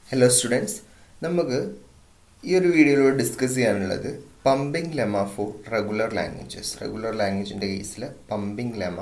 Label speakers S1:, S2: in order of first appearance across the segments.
S1: hello students നമുക്ക് ഈ ഒരു വീഡിയോയിലൂടെ ഡിസ്കസ് ചെയ്യാനുള്ളത് pumping lemma for regular languages regular ലാംഗ്വേജിൻ്റെ കേസിൽ പമ്പിംഗ് ലെമ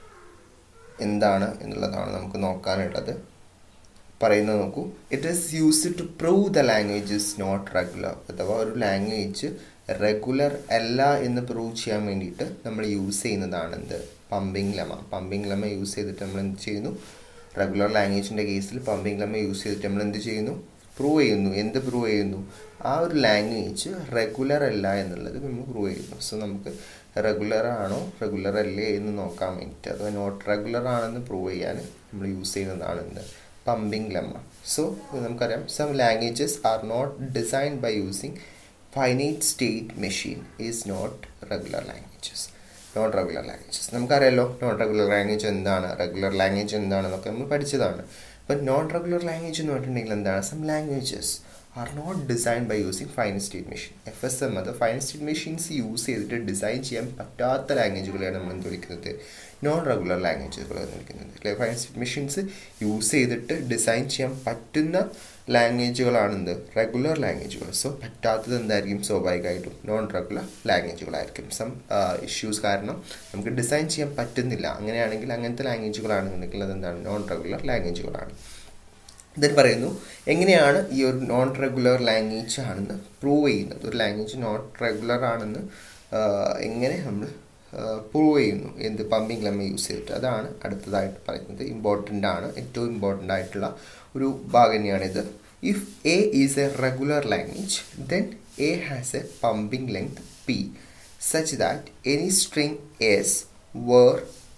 S1: എന്താണ് എന്നുള്ളതാണ് നമുക്ക് നോക്കാനുള്ളത് പറയുന്നത് നോക്കൂ it is used to prove the language is not regular അഥവാ ഒരു ലാംഗ്വേജ് റെഗുലർ അല്ല എന്ന് പ്രൂവ് ചെയ്യാൻ വേണ്ടിയിട്ട് നമ്മൾ യൂസ് ചെയ്യുന്നതാണ് എന്ത് pumping lemma pumping lemma use ചെയ്തിട്ട് നമ്മൾ എന്ത് ചെയ്യുന്നു റെഗുലർ ലാംഗ്വേജിൻ്റെ കേസിൽ പമ്പിംഗ് ലെമ യൂസ് ചെയ്തിട്ട് നമ്മൾ എന്ത് ചെയ്യുന്നു പ്രൂവ് ചെയ്യുന്നു എന്ത് പ്രൂവ് ചെയ്യുന്നു ആ ഒരു ലാംഗ്വേജ് റെഗുലർ അല്ല എന്നുള്ളത് നമ്മൾ പ്രൂവ് ചെയ്യുന്നു സോ നമുക്ക് റെഗുലർ ആണോ റെഗുലർ അല്ലേ എന്ന് നോക്കാൻ വേണ്ടിയിട്ട് അഥവാ നോട്ട് റെഗുലർ ആണെന്ന് പ്രൂവ് ചെയ്യാൻ നമ്മൾ യൂസ് ചെയ്യുന്നതാണ് എന്ത് പമ്പിംഗ് ലെമ്മ സോ നമുക്കറിയാം some languages are not design by using finite state machine is not regular languages non regular languages നമുക്കറിയാലോ നോൺ റെഗുലർ ലാംഗ്വേജ് എന്താണ് റെഗുലർ ലാംഗ്വേജ് എന്താണെന്നൊക്കെ നമ്മൾ പഠിച്ചതാണ് അപ്പം നോൺ റെഗുലർ ലാംഗ്വേജ് എന്ന് പറഞ്ഞിട്ടുണ്ടെങ്കിൽ എന്താണ് some languages are not design by using fine state machine F S M അത് ഫൈൻ സ്റ്റേറ്റ് മെഷീൻസ് യൂസ് ചെയ്തിട്ട് ഡിസൈൻ ചെയ്യാൻ പറ്റാത്ത ലാംഗ്വേജുകളെയാണ് നമ്മൾ എന്ത് വിളിക്കുന്നത് നോൺ റെഗുലർ ലാംഗ്വേജുകൾ എന്ന് വിളിക്കുന്നത് അല്ലെ ഫൈൻ സ്റ്റേറ്റ് മെഷീൻസ് യൂസ് ചെയ്തിട്ട് ഡിസൈൻ ചെയ്യാൻ പറ്റുന്ന ലാംഗ്വേജുകളാണ് എന്ത് റെഗുലർ ലാംഗ്വേജുകൾ സോ പറ്റാത്തത് എന്തായിരിക്കും സ്വാഭാവികമായിട്ടും നോൺ റെഗുലർ ലാംഗ്വേജുകളായിരിക്കും സം ഇഷ്യൂസ് കാരണം നമുക്ക് ഡിസൈൻ ചെയ്യാൻ പറ്റുന്നില്ല അങ്ങനെയാണെങ്കിൽ അങ്ങനത്തെ ലാംഗ്വേജുകളാണെന്നുണ്ടെങ്കിൽ അതെന്താണ് നോൺ റെഗുലർ ലാംഗ്വേജുകളാണ് ഇതിൽ പറയുന്നു എങ്ങനെയാണ് ഈ ഒരു നോൺ റെഗുലർ ലാംഗ്വേജ് ആണെന്ന് പ്രൂവ് ചെയ്യുന്നത് ഒരു ലാംഗ്വേജ് നോട്ട് റെഗുലർ ആണെന്ന് എങ്ങനെ നമ്മൾ പ്രൂവ് ചെയ്യുന്നു എന്ത് പമ്പിംഗ് ലെമ്മ യൂസ് ചെയ്തിട്ട് അതാണ് അടുത്തതായിട്ട് പറയുന്നത് ഇമ്പോർട്ടൻ്റ് ആണ് ഏറ്റവും ഇമ്പോർട്ടൻ്റ് ആയിട്ടുള്ള ഒരു ഭാഗം തന്നെയാണിത് if A is a regular language then A has a pumping length P such that any string S where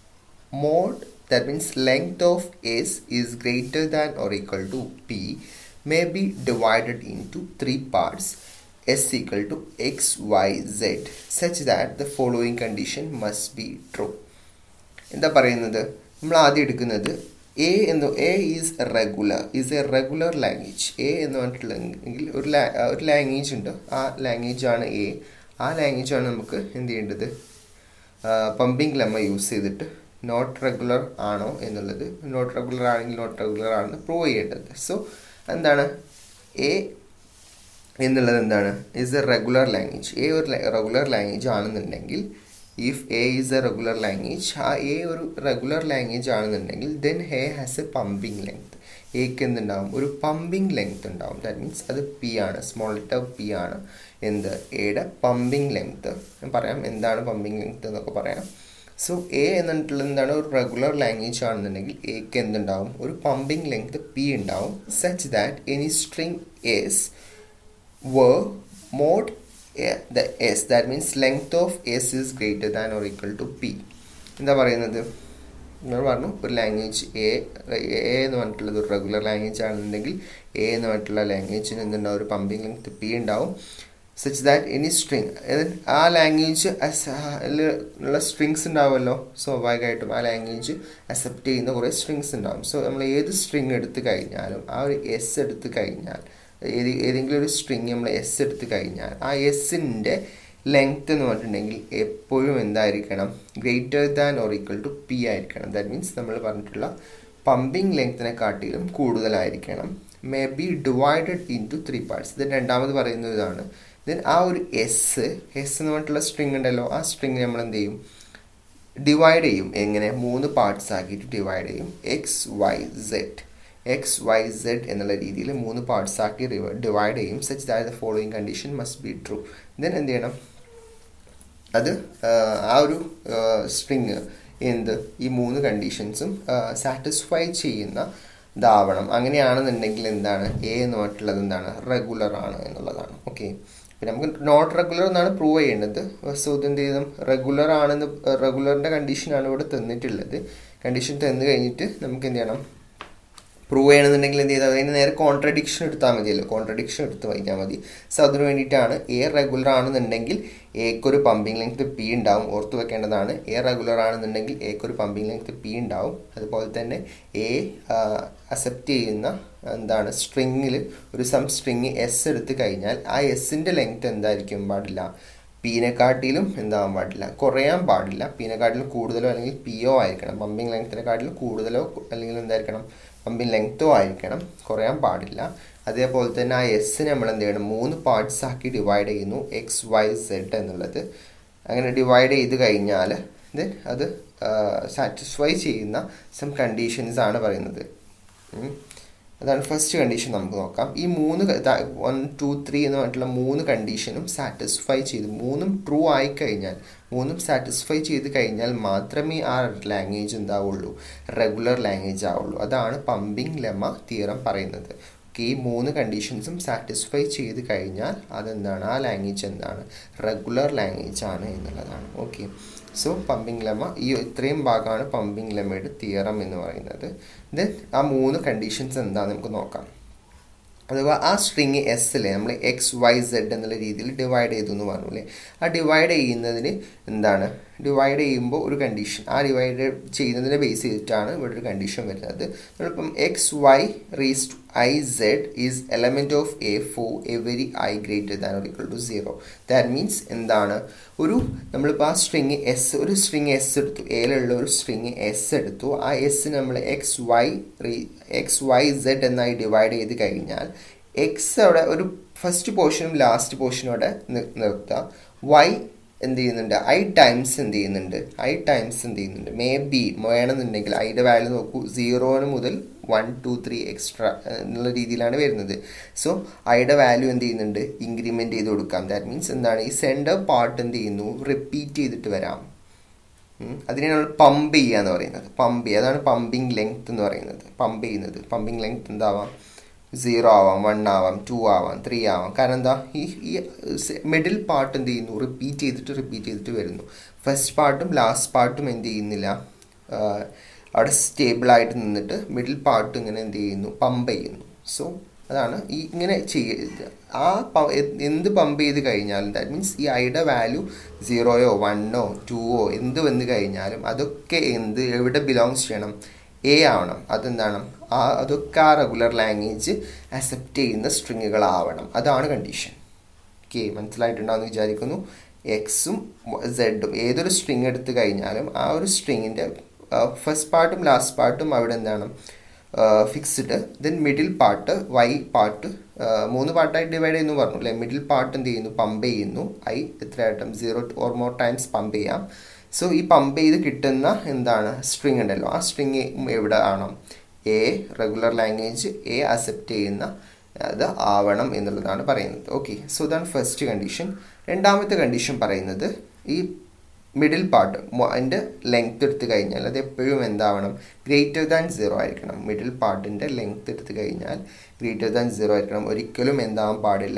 S1: mod that means length of s is greater than or equal to p may be divided into three parts s equal to x y z such that the following condition must be true എന്താ പറയുന്നത് നമ്മൾ ആദ്യം എടുക്കുന്നത് A എന്ന് A is regular is a regular language A എന്ന് പറഞ്ഞിട്ടുണ്ടെങ്കിൽ ഒരു ഒരു ലാംഗ്വേജ് ഉണ്ട് ആ ലാംഗ്വേജ് ആണ് എ ആ ലാംഗ്വേജ് ആണ് നമുക്ക് എന്ത് ചെയ്യേണ്ടത് പമ്പിംഗ് ലെമ്മ യൂസ് ചെയ്തിട്ട് നോട്ട് റെഗുലർ ആണോ എന്നുള്ളത് നോട്ട് റെഗുലർ ആണെങ്കിൽ നോട്ട് റെഗുലർ ആണെന്ന് പ്രൂവ് ചെയ്യേണ്ടത് സോ എന്താണ് എ എന്നുള്ളത് എന്താണ് is a regular language A ഒരു റെഗുലർ ലാംഗ്വേജ് ആണെന്നുണ്ടെങ്കിൽ if A is a regular language ആ എ ഒരു റെഗുലർ ലാംഗ്വേജ് ആണെന്നുണ്ടെങ്കിൽ then he has a pumping length എക്ക് എന്തുണ്ടാവും ഒരു പമ്പിംഗ് ലെങ്ത് ഉണ്ടാവും ദാറ്റ് മീൻസ് അത് പി ആണ് സ്മോൾ ലെറ്റർ പി ആണ് എന്ത് എയുടെ പമ്പിംഗ് ലെങ്ത് ഞാൻ പറയാം എന്താണ് പമ്പിംഗ് ലെങ്ത് എന്നൊക്കെ പറയാം സോ എ എന്നിട്ടുള്ളത് എന്താണ് ഒരു റെഗുലർ ലാംഗ്വേജ് ആണെന്നുണ്ടെങ്കിൽ എക്ക് എന്തുണ്ടാവും ഒരു പമ്പിംഗ് ലെങ്ത് പി ഉണ്ടാവും such that any string S where mod the S that means length of S is greater than or equal to P എന്താ പറയുന്നത് നിങ്ങൾ പറഞ്ഞു ഒരു ലാംഗ്വേജ് എ എ എന്ന് പറഞ്ഞിട്ടുള്ളത് ഒരു റെഗുലർ ലാംഗ്വേജ് ആണെന്നുണ്ടെങ്കിൽ എ എന്ന് പറഞ്ഞിട്ടുള്ള ലാംഗ്വേജിന് എന്തുണ്ടാവും ഒരു പമ്പിംഗ് ലെങ്ത് പി ഉണ്ടാവും സച്ച് ദാറ്റ് എനി സ്ട്രിങ് ആ ലാംഗ്വേജ് ഉള്ള സ്ട്രിങ്സ് ഉണ്ടാവുമല്ലോ സ്വാഭാവികമായിട്ടും ആ ലാംഗ്വേജ് അക്സെപ്റ്റ് ചെയ്യുന്ന കുറേ സ്ട്രിങ്സ് ഉണ്ടാവും സോ നമ്മൾ ഏത് സ്ട്രിങ് എടുത്തു കഴിഞ്ഞാലും ആ ഒരു എസ് എടുത്തു കഴിഞ്ഞാൽ ഏത് ഏതെങ്കിലും ഒരു സ്ട്രിങ് നമ്മൾ എസ് എടുത്തു കഴിഞ്ഞാൽ ആ എസിൻ്റെ ലെങ്ത് എന്ന് പറഞ്ഞിട്ടുണ്ടെങ്കിൽ എപ്പോഴും എന്തായിരിക്കണം greater than or equal to P ആയിരിക്കണം ദാറ്റ് മീൻസ് നമ്മൾ പറഞ്ഞിട്ടുള്ള പമ്പിംഗ് ലെങ്ത്തിനെ കാട്ടിലും കൂടുതലായിരിക്കണം may be divided into three parts ഇത് രണ്ടാമത് പറയുന്ന ഇതാണ് ദെൻ ആ ഒരു എസ് എസ് എന്ന് പറഞ്ഞിട്ടുള്ള സ്ട്രിങ് ഉണ്ടല്ലോ ആ സ്ട്രിങ് നമ്മൾ എന്ത് ചെയ്യും ഡിവൈഡ് ചെയ്യും എങ്ങനെ മൂന്ന് പാർട്സ് ആക്കിയിട്ട് ഡിവൈഡ് ചെയ്യും X Y Z X Y Z എന്നുള്ള രീതിയിൽ മൂന്ന് പാർട്സ് ആക്കി ഡിവൈഡ് ചെയ്യും such that the following condition must be true then എന്ത് ചെയ്യണം അത് ആ ഒരു സ്ട്രിങ് എന്ത് ഈ മൂന്ന് കണ്ടീഷൻസും സാറ്റിസ്ഫൈ ചെയ്യുന്ന ഇതാവണം അങ്ങനെയാണെന്നുണ്ടെങ്കിൽ എന്താണ് എ എന്ന് പറഞ്ഞിട്ടുള്ളത് എന്താണ് റെഗുലർ ആണ് എന്നുള്ളതാണ് ഓക്കെ പിന്നെ നമുക്ക് നോട്ട് റെഗുലർ എന്നാണ് പ്രൂവ് ചെയ്യേണ്ടത് സോ ഇത് എന്ത് ചെയ്തും റെഗുലർ ആണെന്ന് റെഗുലറിൻ്റെ കണ്ടീഷനാണ് ഇവിടെ തന്നിട്ടുള്ളത് കണ്ടീഷൻ തന്നു കഴിഞ്ഞിട്ട് നമുക്ക് എന്ത് ചെയ്യണം പ്രൂവ് ചെയ്യണമെന്നുണ്ടെങ്കിൽ എന്ത് ചെയ്താൽ അതിന് നേരെ കോൺട്രഡിക്ഷൻ എടുത്താൽ മതിയല്ലോ കോൺട്രഡിക്ഷൻ എടുത്ത് വായിക്കാൻ മതി സോ അതിന് വേണ്ടിയിട്ടാണ് എ റെഗുലർ ആണെന്നുണ്ടെങ്കിൽ എക്കൊരു പമ്പിംഗ് ലെങ്ത് പി ഉണ്ടാവും ഓർത്ത് വെക്കേണ്ടതാണ് എ റെഗുലർ ആണെന്നുണ്ടെങ്കിൽ എക്കൊരു പമ്പിംഗ് ലെങ്ത് പി ഉണ്ടാവും അതുപോലെ തന്നെ എ അക്സെപ്റ്റ് ചെയ്യുന്ന എന്താണ് സ്ട്രിങ്ങിൽ ഒരു സം സ്ട്രിങ് എസ് എടുത്തു കഴിഞ്ഞാൽ ആ എസിൻ്റെ ലെങ്ത് എന്തായിരിക്കും പാടില്ല പീനെക്കാട്ടിലും എന്താവാൻ പാടില്ല കുറയാൻ പാടില്ല പീനെക്കാട്ടിലും കൂടുതലോ അല്ലെങ്കിൽ പിയോ ആയിരിക്കണം പമ്പിംഗ് ലെങ്ത്തിനെക്കാട്ടിലും കൂടുതലോ അല്ലെങ്കിൽ എന്തായിരിക്കണം പമ്പിംഗ് ലെങ്ത്തോ ആയിരിക്കണം കുറയാൻ പാടില്ല അതേപോലെ തന്നെ ആ എസ് നമ്മൾ എന്ത് ചെയ്യണം മൂന്ന് പാർട്സ് ആക്കി ഡിവൈഡ് ചെയ്യുന്നു എക്സ് വൈ സെഡ് എന്നുള്ളത് അങ്ങനെ ഡിവൈഡ് ചെയ്ത് കഴിഞ്ഞാൽ ദെൻ അത് സാറ്റിസ്ഫൈ ചെയ്യുന്ന സം കണ്ടീഷൻസ് ആണ് പറയുന്നത് അതാണ് ഫസ്റ്റ് കണ്ടീഷൻ നമുക്ക് നോക്കാം ഈ മൂന്ന് വൺ ടു ത്രീ എന്ന് പറഞ്ഞിട്ടുള്ള മൂന്ന് കണ്ടീഷനും സാറ്റിസ്ഫൈ ചെയ്ത് മൂന്നും ട്രൂ ആയി കഴിഞ്ഞാൽ മൂന്നും സാറ്റിസ്ഫൈ ചെയ്ത് കഴിഞ്ഞാൽ മാത്രമേ ആ ലാംഗ്വേജ് എന്താവുള്ളൂ റെഗുലർ ലാംഗ്വേജ് ആവുള്ളൂ അതാണ് പമ്പിംഗ് ലെമ തിയറം പറയുന്നത് ഈ മൂന്ന് കണ്ടീഷൻസും സാറ്റിസ്ഫൈ ചെയ്ത് കഴിഞ്ഞാൽ അതെന്താണ് ആ ലാംഗ്വേജ് എന്താണ് റെഗുലർ ലാംഗ്വേജ് ആണ് എന്നുള്ളതാണ് ഓക്കെ സോ പമ്പിംഗ് ലെമ ഈ ഇത്രയും ഭാഗമാണ് പമ്പിംഗ് ലെമയുടെ തിയറം എന്ന് പറയുന്നത് ദെൻ ആ മൂന്ന് കണ്ടീഷൻസ് എന്താണെന്ന് നമുക്ക് നോക്കാം അഥവാ ആ സ്ട്രിങ് എസ്സിലെ നമ്മൾ എക്സ് വൈ സെഡ് എന്നുള്ള രീതിയിൽ ഡിവൈഡ് ചെയ്തു എന്ന് പറഞ്ഞു അല്ലേ ആ ഡിവൈഡ് ചെയ്യുന്നതിന് എന്താണ് ഡിവൈഡ് ചെയ്യുമ്പോൾ ഒരു കണ്ടീഷൻ ആ ഡിവൈഡ് ചെയ്യുന്നതിനെ ബേസ് ചെയ്തിട്ടാണ് ഇവിടെ ഒരു കണ്ടീഷൻ വരുന്നത് നമ്മളിപ്പം X Y raise to I Z is element of A for every I greater than or equal to zero that means എന്താണ് ഒരു നമ്മളിപ്പോൾ ആ സ്ട്രിങ് എസ് ഒരു സ്ട്രിങ് എസ് എടുത്തു എയിലുള്ള ഒരു സ്ട്രിങ് എസ് എടുത്തു ആ എസ് നമ്മൾ എക്സ് വൈ റീ എക്സ് വൈ സെഡ് എന്നായി ഡിവൈഡ് ചെയ്ത് കഴിഞ്ഞാൽ എക്സ് അവിടെ ഒരു ഫസ്റ്റ് പോർഷനും ലാസ്റ്റ് പോർഷനും അവിടെ നിർത്തുക വൈ എന്ത് ചെയ്യുന്നുണ്ട് ഐ ടൈംസ് എന്ത് ചെയ്യുന്നുണ്ട് ഐ ടൈംസ് എന്ത് ചെയ്യുന്നുണ്ട് മേ ബി വേണമെന്നുണ്ടെങ്കിൽ ഐയുടെ വാല്യൂ നോക്കൂ സീറോന് മുതൽ വൺ ടു ത്രീ എക്സ്ട്രാ എന്നുള്ള രീതിയിലാണ് വരുന്നത് സോ ഐയുടെ വാല്യൂ എന്ത് ചെയ്യുന്നുണ്ട് ഇൻക്രിമെൻറ്റ് ചെയ്ത് കൊടുക്കാം ദാറ്റ് മീൻസ് എന്താണ് ഈ സെൻറ്റർ പാർട്ട് എന്ത് ചെയ്യുന്നു റിപ്പീറ്റ് ചെയ്തിട്ട് വരാം അതിനെ നമ്മൾ പമ്പ് ചെയ്യുക എന്ന് പറയുന്നത് പമ്പ് ചെയ്യുക അതാണ് പമ്പിങ് ലെങ്ത് എന്ന് പറയുന്നത് പമ്പ് ചെയ്യുന്നത് പമ്പിങ് ലെങ്ത് എന്താവാം സീറോ ആവാം വൺ ആവാം ടു ആവാം ത്രീ ആവാം കാരണം എന്താ ഈ ഈ മിഡിൽ പാർട്ട് എന്ത് ചെയ്യുന്നു റിപ്പീറ്റ് ചെയ്തിട്ട് റിപ്പീറ്റ് ചെയ്തിട്ട് വരുന്നു ഫസ്റ്റ് പാർട്ടും ലാസ്റ്റ് പാർട്ടും എന്ത് ചെയ്യുന്നില്ല അവിടെ സ്റ്റേബിളായിട്ട് നിന്നിട്ട് മിഡിൽ പാർട്ട് ഇങ്ങനെ എന്ത് ചെയ്യുന്നു പമ്പ് ചെയ്യുന്നു സോ അതാണ് ഈ ഇങ്ങനെ ചെയ്യ ആ എന്ത് പമ്പ് ചെയ്ത് കഴിഞ്ഞാലും ദാറ്റ് മീൻസ് ഈ ഐയുടെ വാല്യൂ സീറോയോ വണ്ണോ ടുവോ എന്ത് വന്നു കഴിഞ്ഞാലും അതൊക്കെ എന്ത് എവിടെ ബിലോങ്സ് ചെയ്യണം എ ആവണം അതെന്താണ് ആ അതൊക്കെ ആ റെഗുലർ ലാംഗ്വേജ് അക്സെപ്റ്റ് ചെയ്യുന്ന സ്ട്രിങ്ങുകളാവണം അതാണ് കണ്ടീഷൻ ഓക്കെ മനസ്സിലായിട്ടുണ്ടാവുമെന്ന് വിചാരിക്കുന്നു എക്സും സെഡും ഏതൊരു സ്ട്രിങ് എടുത്തു കഴിഞ്ഞാലും ആ ഒരു സ്ട്രിങ്ങിൻ്റെ ഫസ്റ്റ് പാർട്ടും ലാസ്റ്റ് പാർട്ടും അവിടെ എന്താണ് fixed then middle part Y part മൂന്ന് പാർട്ടായി ഡിവൈഡ് ചെയ്യുന്നു പറഞ്ഞു അല്ലേ മിഡിൽ പാർട്ട് എന്ത് ചെയ്യുന്നു പമ്പ് ചെയ്യുന്നു ഐ എത്ര ആയിട്ടും zero or more times pump ചെയ്യാം സോ ഈ പമ്പ് ചെയ്ത് കിട്ടുന്ന എന്താണ് സ്ട്രിങ് ഉണ്ടല്ലോ ആ സ്ട്രിങ് എവിടെ ആണോ A regular language A accept ചെയ്യുന്ന അത് ആവണം എന്നുള്ളതാണ് പറയുന്നത് ഓക്കെ സോ ഇതാണ് ഫസ്റ്റ് കണ്ടീഷൻ രണ്ടാമത്തെ കണ്ടീഷൻ പറയുന്നത് ഈ മിഡിൽ പാർട്ട് അതിൻ്റെ ലെങ്ത് എടുത്തു കഴിഞ്ഞാൽ അത് എപ്പോഴും എന്താവണം ഗ്രേറ്റർ ദാൻ സീറോ ആയിരിക്കണം മിഡിൽ പാർട്ടിൻ്റെ ലെങ്ത് എടുത്തു കഴിഞ്ഞാൽ ഗ്രേറ്റർ ദാൻ സീറോ ആയിരിക്കണം ഒരിക്കലും എന്താവാൻ പാടില്ല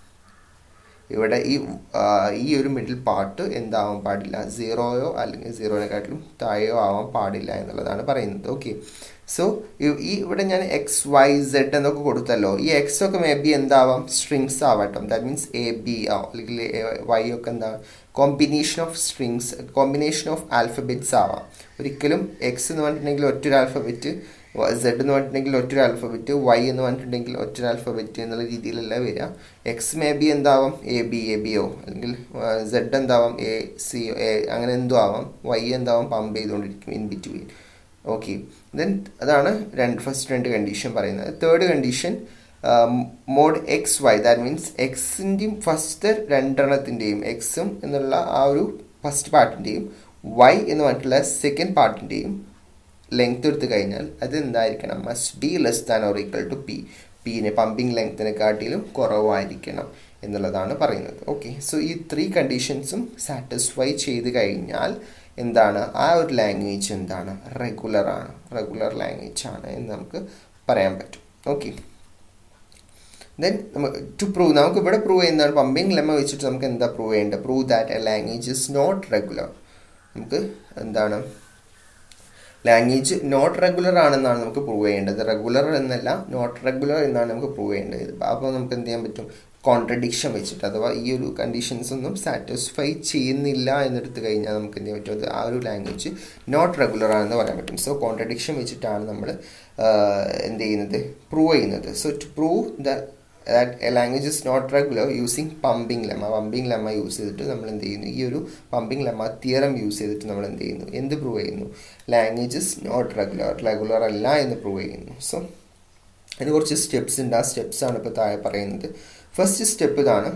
S1: ഇവിടെ ഈ ഈ ഒരു മിഡിൽ പാർട്ട് എന്താവാൻ പാടില്ല സീറോയോ അല്ലെങ്കിൽ സീറോനെക്കാട്ടിലും താഴെയോ ആവാൻ പാടില്ല എന്നുള്ളതാണ് പറയുന്നത് ഓക്കെ സോ ഈ ഇവിടെ ഞാൻ എക്സ് വൈ സെഡ് എന്നൊക്കെ കൊടുത്തല്ലോ ഈ എക്സ് ഒക്കെ മേ ബി എന്താവാം സ്ട്രിങ്സ് ആവട്ടോ ദാറ്റ് മീൻസ് എ ബി ആവും അല്ലെങ്കിൽ വൈ ഒക്കെ എന്താ combination of strings combination of alphabets ആവാം ഒരിക്കലും എക്സ് എന്ന് പറഞ്ഞിട്ടുണ്ടെങ്കിൽ ഒറ്റൊരു ആൽഫബറ്റ് സെഡ് എന്ന് പറഞ്ഞിട്ടുണ്ടെങ്കിൽ ഒറ്റൊരു ആൽഫബറ്റ് വൈ എന്ന് പറഞ്ഞിട്ടുണ്ടെങ്കിൽ ഒറ്റൊരു ആൽഫബറ്റ് എന്നുള്ള രീതിയിലല്ല വരിക എക്സ് മേ ബി എന്താവാം എ ബി എ ബിയോ അല്ലെങ്കിൽ സെഡ് എന്താവാം എ സി എ അങ്ങനെ എന്തോ ആവാം വൈ എന്താവാം പമ്പ് ചെയ്തുകൊണ്ടിരിക്കും ഇൻ ബിറ്റ്വീൻ ഓക്കെ ദെൻ അതാണ് രണ്ട് ഫസ്റ്റ് രണ്ട് കണ്ടീഷൻ പറയുന്നത് third condition mod X Y that means എക്സിൻ്റെയും ഫസ്റ്റ് രണ്ടെണ്ണത്തിൻ്റെയും എക്സും എന്നുള്ള ആ ഒരു ഫസ്റ്റ് പാർട്ടിൻ്റെയും വൈ എന്ന് പറഞ്ഞിട്ടുള്ള സെക്കൻഡ് പാർട്ടിൻ്റെയും ലെങ്ത് എടുത്തു കഴിഞ്ഞാൽ അത് എന്തായിരിക്കണം must be less than or equal to P പിന്നെ പമ്പിങ് ലെങ്ത്തിനെക്കാട്ടിലും കുറവായിരിക്കണം എന്നുള്ളതാണ് പറയുന്നത് ഓക്കെ സോ ഈ ത്രീ കണ്ടീഷൻസും സാറ്റിസ്ഫൈ ചെയ്ത് കഴിഞ്ഞാൽ എന്താണ് ആ ഒരു ലാംഗ്വേജ് എന്താണ് റെഗുലർ ആണ് റെഗുലർ ലാംഗ്വേജ് ആണ് എന്ന് നമുക്ക് പറയാൻ പറ്റും ഓക്കെ ദെൻ ടു പ്രൂവ് നമുക്ക് ഇവിടെ പ്രൂവ് ചെയ്യുന്നതാണ് പമ്പിങ് ലെമ്മ വെച്ചിട്ട് നമുക്ക് എന്താ പ്രൂവ് ചെയ്യേണ്ടത് prove that a language is not regular നമുക്ക് എന്താണ് ലാംഗ്വേജ് നോട്ട് റെഗുലർ ആണെന്നാണ് നമുക്ക് പ്രൂവ് ചെയ്യേണ്ടത് റെഗുലർ എന്നല്ല നോട്ട് റെഗുലർ എന്നാണ് നമുക്ക് പ്രൂവ് ചെയ്യേണ്ടത് അപ്പോൾ നമുക്ക് എന്ത് ചെയ്യാൻ പറ്റും കോൺട്രഡിക്ഷൻ വെച്ചിട്ട് അഥവാ ഈ ഒരു കണ്ടീഷൻസ് ഒന്നും സാറ്റിസ്ഫൈ ചെയ്യുന്നില്ല എന്നെടുത്ത് കഴിഞ്ഞാൽ നമുക്ക് എന്ത് ചെയ്യാൻ പറ്റും അത് ആ ഒരു ലാംഗ്വേജ് നോട്ട് റെഗുലർ ആണെന്ന് പറയാൻ പറ്റും സോ കോൺട്രഡിക്ഷൻ വെച്ചിട്ടാണ് നമ്മൾ എന്ത് ചെയ്യുന്നത് പ്രൂവ് ചെയ്യുന്നത് so to prove the that a language is not regular using pumping lemma pumping lemma use ചെയ്തിട്ട് നമ്മൾ എന്ത് ചെയ്യുന്നു ഈ ഒരു പമ്പിങ് ലെമ്മ തിയറം യൂസ് ചെയ്തിട്ട് നമ്മൾ എന്ത് ചെയ്യുന്നു എന്ത് പ്രൂവ് ചെയ്യുന്നു language is not regular regular അല്ല എന്ന് പ്രൂവ് ചെയ്യുന്നു സോ അതിന് കുറച്ച് സ്റ്റെപ്സ് ഉണ്ട് ആ സ്റ്റെപ്സ് ആണ് ഇപ്പോൾ താഴെ പറയുന്നത് ഫസ്റ്റ് സ്റ്റെപ്പ് ഇതാണ്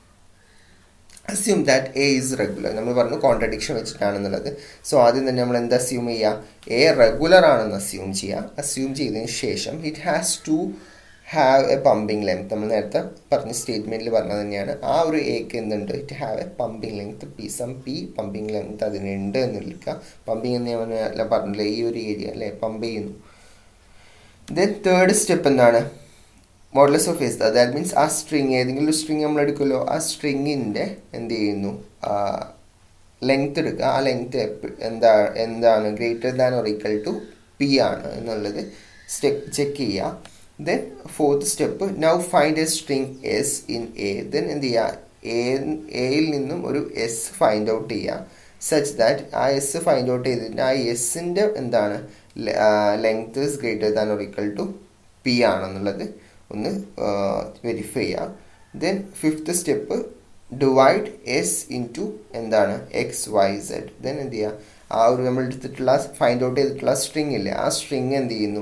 S1: assume that A is regular നമ്മൾ പറഞ്ഞു കോൺട്രഡിക്ഷൻ വെച്ചിട്ടാണെന്നുള്ളത് സോ ആദ്യം തന്നെ നമ്മൾ എന്താ അസ്യൂം ചെയ്യുക എ റെഗുലർ ആണെന്ന് അസ്യൂം ചെയ്യുക അസ്യൂം ചെയ്തതിന് ശേഷം it has to have a pumping length നമ്മൾ നേരത്തെ പറഞ്ഞ സ്റ്റേറ്റ്മെൻറ്റിൽ പറഞ്ഞത് തന്നെയാണ് ആ ഒരു എക്ക് എന്തുണ്ട് it have a pumping length P some P pumping length അതിനുണ്ട് എന്ന് വിളിക്കുക പമ്പിങ് എന്ന് ഞാൻ പറഞ്ഞില്ല ഈ ഒരു ഏരിയ അല്ലേ പമ്പ് ചെയ്യുന്നു ദെൻ തേർഡ് സ്റ്റെപ്പ് എന്താണ് modulus of S that means ആ സ്ട്രിങ് ഏതെങ്കിലും ഒരു സ്ട്രിങ് നമ്മൾ എടുക്കുമല്ലോ ആ സ്ട്രിങ്ങിൻ്റെ എന്ത് ചെയ്യുന്നു ലെങ്ത് എടുക്കുക ആ ലെങ്ത് എന്താ എന്താണ് greater than or equal to P ആണ് എന്നുള്ളത് ചെക്ക് ചെയ്യുക then fourth step now find a string S in A then എന്ത് ചെയ്യുക എയിൽ നിന്നും ഒരു എസ് ഫൈൻഡ് ഔട്ട് ചെയ്യുക സച്ച് ദാറ്റ് ആ എസ് ഫൈൻഡ് ഔട്ട് ചെയ്തിട്ട് ആ എസിൻ്റെ എന്താണ് length is greater than or equal to P ആണെന്നുള്ളത് ഒന്ന് വെരിഫൈ ചെയ്യാം then fifth step divide S into എന്താണ് എക്സ് വൈ സെഡ് ദെൻ എന്ത് ചെയ്യുക ആ ഒരു നമ്മൾ എടുത്തിട്ടുള്ള ഫൈൻഡ് ഔട്ട് ചെയ്തിട്ടുള്ള സ്ട്രിങ് ഇല്ലേ ആ സ്ട്രിങ് എന്ത് ചെയ്യുന്നു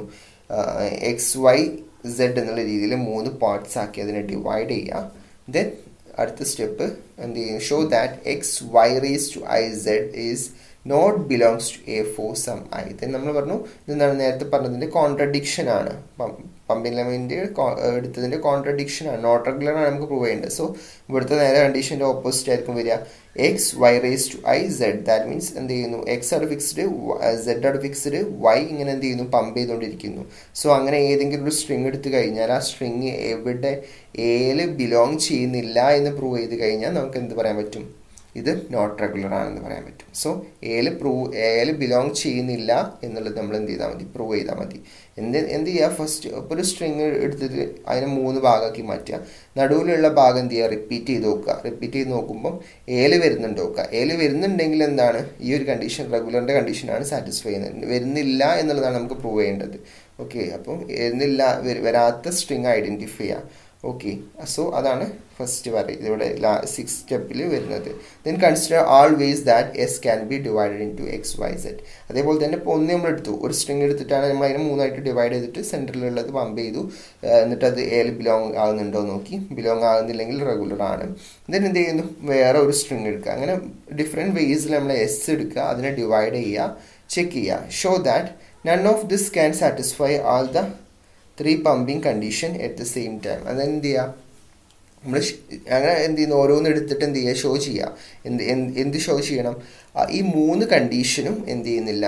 S1: എക്സ് വൈ സെഡ് എന്നുള്ള രീതിയിൽ മൂന്ന് പാർട്സ് ആക്കി അതിനെ ഡിവൈഡ് ചെയ്യുക ദെൻ അടുത്ത സ്റ്റെപ്പ് എന്ത് ചെയ്യും show that X Y raise to I Z is not belongs to A for some I then നമ്മൾ പറഞ്ഞു ഇതെന്താണ് നേരത്തെ പറഞ്ഞതിൻ്റെ കോൺട്രഡിക്ഷൻ ആണ് പമ്പിംഗ് ലെമൻ്റെ എടുത്തതിൻ്റെ കോൺട്രഡിക്ഷൻ ആണ് നോട്ട് റെഗുലർ ആണ് നമുക്ക് പ്രൂവ് ചെയ്യേണ്ടത് സോ ഇവിടുത്തെ നേരെ കണ്ടീഷൻ്റെ ഓപ്പോസിറ്റ് ആയിരിക്കും വരിക X Y raise to I Z that means എന്ത് ചെയ്യുന്നു എക്സ് ആണ് ഫിക്സ്ഡ് സെഡ് ആണ് ഫിക്സ്ഡ് വൈ ഇങ്ങനെ എന്ത് ചെയ്യുന്നു പമ്പ് ചെയ്തുകൊണ്ടിരിക്കുന്നു സോ അങ്ങനെ ഏതെങ്കിലും ഒരു സ്ട്രിങ് എടുത്തു കഴിഞ്ഞാൽ ആ സ്ട്രിങ് എവിടെ എയിൽ ബിലോങ് ചെയ്യുന്നില്ല എന്ന് പ്രൂവ് ചെയ്ത് കഴിഞ്ഞാൽ നമുക്ക് എന്ത് പറയാൻ പറ്റും ഇത് നോട്ട് റെഗുലർ ആണെന്ന് പറയാൻ പറ്റും സോ എയിൽ പ്രൂവ് എയിൽ ബിലോങ് ചെയ്യുന്നില്ല എന്നുള്ളത് നമ്മൾ എന്ത് ചെയ്താൽ മതി പ്രൂവ് ചെയ്താൽ മതി എന്ത് എന്ത് ചെയ്യുക ഫസ്റ്റ് ഇപ്പോൾ ഒരു സ്ട്രിങ് എടുത്തിട്ട് അതിനെ മൂന്ന് ഭാഗമാക്കി മാറ്റുക നടുവിലുള്ള ഭാഗം എന്ത് ചെയ്യുക റിപ്പീറ്റ് ചെയ്ത് നോക്കുക റിപ്പീറ്റ് ചെയ്ത് നോക്കുമ്പം ഏല് വരുന്നുണ്ട് നോക്കുക ഏല് വരുന്നുണ്ടെങ്കിൽ എന്താണ് ഈ ഒരു കണ്ടീഷൻ റെഗുലറിൻ്റെ കണ്ടീഷനാണ് സാറ്റിസ്ഫൈ ചെയ്യുന്നത് വരുന്നില്ല എന്നുള്ളതാണ് നമുക്ക് പ്രൂവ് ചെയ്യേണ്ടത് ഓക്കെ അപ്പം വരുന്നില്ല വരാത്ത സ്ട്രിങ് ഐഡൻറ്റിഫൈ ചെയ്യുക ഓക്കെ സോ അതാണ് ഫസ്റ്റ് പറയുന്നത് ഇവിടെ സിക്സ് സ്റ്റെപ്പിൽ വരുന്നത് then consider all ways that S can be divided into X Y Z അതേപോലെ തന്നെ ഇപ്പോൾ ഒന്ന് നമ്മൾ എടുത്തു ഒരു സ്ട്രിങ് എടുത്തിട്ടാണ് നമ്മൾ അതിനെ മൂന്നായിട്ട് ഡിവൈഡ് ചെയ്തിട്ട് സെൻറ്ററിലുള്ളത് പമ്പ് ചെയ്തു എന്നിട്ട് അത് എയിൽ ബിലോങ് ആകുന്നുണ്ടോ നോക്കി ബിലോങ് ആകുന്നില്ലെങ്കിൽ റെഗുലർ ആണ് ദെൻ എന്ത് ചെയ്യുന്നു വേറെ ഒരു സ്ട്രിങ് എടുക്കുക അങ്ങനെ ഡിഫറെൻറ്റ് വേസിൽ നമ്മൾ എസ് എടുക്കുക അതിനെ ഡിവൈഡ് ചെയ്യുക ചെക്ക് ചെയ്യുക show that none of this can satisfy all the three pumping condition at the same time അതെന്ത് ചെയ്യുക നമ്മൾ അങ്ങനെ എന്ത് ചെയ്യുന്നു ഓരോന്ന് എടുത്തിട്ട് എന്ത് ചെയ്യുക ഷോ ചെയ്യുക എന്ത് എന്ത് ഷോ ചെയ്യണം ഈ മൂന്ന് കണ്ടീഷനും എന്ത് ചെയ്യുന്നില്ല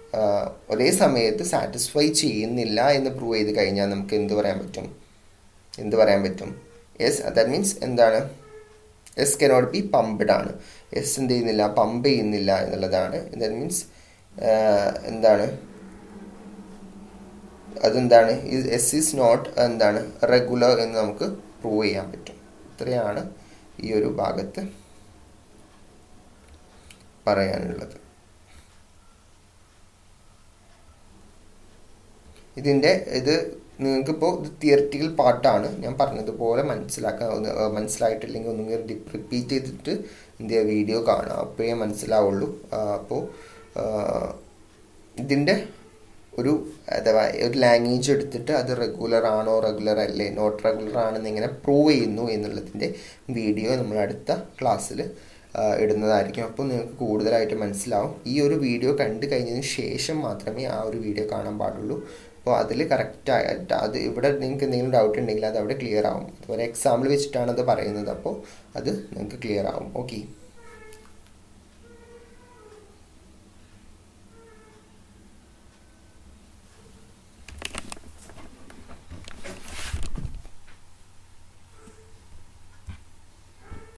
S1: ഒരേ സമയത്ത് സാറ്റിസ്ഫൈ ചെയ്യുന്നില്ല എന്ന് പ്രൂവ് ചെയ്ത് കഴിഞ്ഞാൽ നമുക്ക് എന്ത് പറയാൻ പറ്റും എന്ത് പറയാൻ പറ്റും യെസ് ദാറ്റ് മീൻസ് എന്താണ് എസ് കനോട്ട് ബി പമ്പ്ഡ് ആണ് എസ് എന്ത് ചെയ്യുന്നില്ല പമ്പ് ചെയ്യുന്നില്ല എന്നുള്ളതാണ് ദാറ്റ് മീൻസ് എന്താണ് അതെന്താണ് എസ് ഈസ് നോട്ട് എന്താണ് റെഗുലർ എന്ന് നമുക്ക് പ്രൂവ് ചെയ്യാൻ പറ്റും ഇത്രയാണ് ഈ ഒരു ഭാഗത്ത് പറയാനുള്ളത് ഇതിൻ്റെ ഇത് നിങ്ങൾക്കിപ്പോൾ ഇത് തിയററ്റിക്കൽ പാർട്ടാണ് ഞാൻ പറഞ്ഞതുപോലെ മനസ്സിലാക്കാൻ മനസ്സിലായിട്ടില്ലെങ്കിൽ ഒന്നും റിപ്പീറ്റ് ചെയ്തിട്ട് എന്ത് ചെയ്യുക വീഡിയോ കാണുക അപ്പോഴേ മനസ്സിലാവുള്ളൂ അപ്പോൾ ഇതിൻ്റെ ഒരു അഥവാ ഒരു ലാംഗ്വേജ് എടുത്തിട്ട് അത് റെഗുലർ ആണോ റെഗുലർ അല്ലേ നോട്ട് റെഗുലർ ആണെന്ന് എങ്ങനെ പ്രൂവ് ചെയ്യുന്നു എന്നുള്ളതിൻ്റെ വീഡിയോ നമ്മൾ അടുത്ത ക്ലാസ്സിൽ ഇടുന്നതായിരിക്കും അപ്പോൾ നിങ്ങൾക്ക് കൂടുതലായിട്ട് മനസ്സിലാവും ഈ ഒരു വീഡിയോ കണ്ടു കഴിഞ്ഞതിന് ശേഷം മാത്രമേ ആ ഒരു വീഡിയോ കാണാൻ പാടുള്ളൂ അപ്പോൾ അതിൽ കറക്റ്റായിട്ട് അത് ഇവിടെ നിങ്ങൾക്ക് എന്തെങ്കിലും ഡൗട്ട് ഉണ്ടെങ്കിൽ അത് അവിടെ ക്ലിയർ ആവും അതുപോലെ എക്സാമ്പിൾ വെച്ചിട്ടാണ് അത് പറയുന്നത് അപ്പോൾ അത് നിങ്ങൾക്ക് ക്ലിയർ ആവും ഓക്കെ